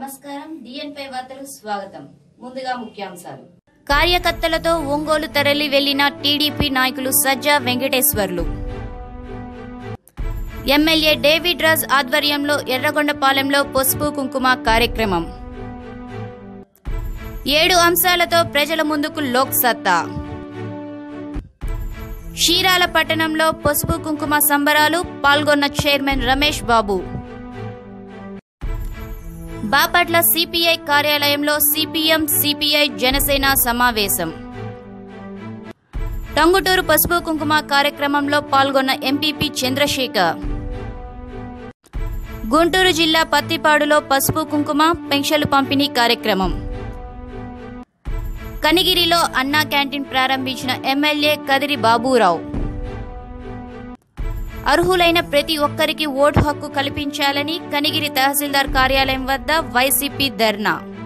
నమస్కారం డిఎన్పై వార్తలు స్వాగతం ముందుగా ముఖ్యాంశాలు కార్యకర్తలతో ఒంగోలు తరలి వెళ్లిన టీడీపీ నాయకులు సజ్జా వెంకటేశ్వర్లు ఎమ్మెల్యే డేవిడ్ రాజ్ ఆధ్వర్యంలో ఎర్రగొండపాలెంలో పసుపు కుంకుమ కార్యక్రమం ఏడు అంశాలతో ప్రజల ముందుకు లోక్ సత్తా షీరాల పట్టణంలో పసుపు కుంకుమ సంబరాలు పాల్గొన్న చైర్మన్ రమేష్ బాబు బాపట్ల సిపిఐ కార్యాలయంలో సిపిఎం సిపిఐ జనసేన సమావేశం టంగుటూరు పసుపు కుంకుమ కార్యక్రమంలో పాల్గొన్న ఎంపీపీ చంద్రశేఖర్ గుంటూరు జిల్లా పత్తిపాడులో పసుపు కుంకుమ పెన్షన్లు పంపిణీ కార్యక్రమం కనిగిరిలో అన్నా క్యాంటీన్ ప్రారంభించిన ఎమ్మెల్యే కదిరి బాబురావు అర్హులైన ప్రతి ఒక్కరికి ఓటు హక్కు కల్పించాలని కనిగిరి తహసీల్దార్ కార్యాలయం వద్ద వైసీపీ ధర్నా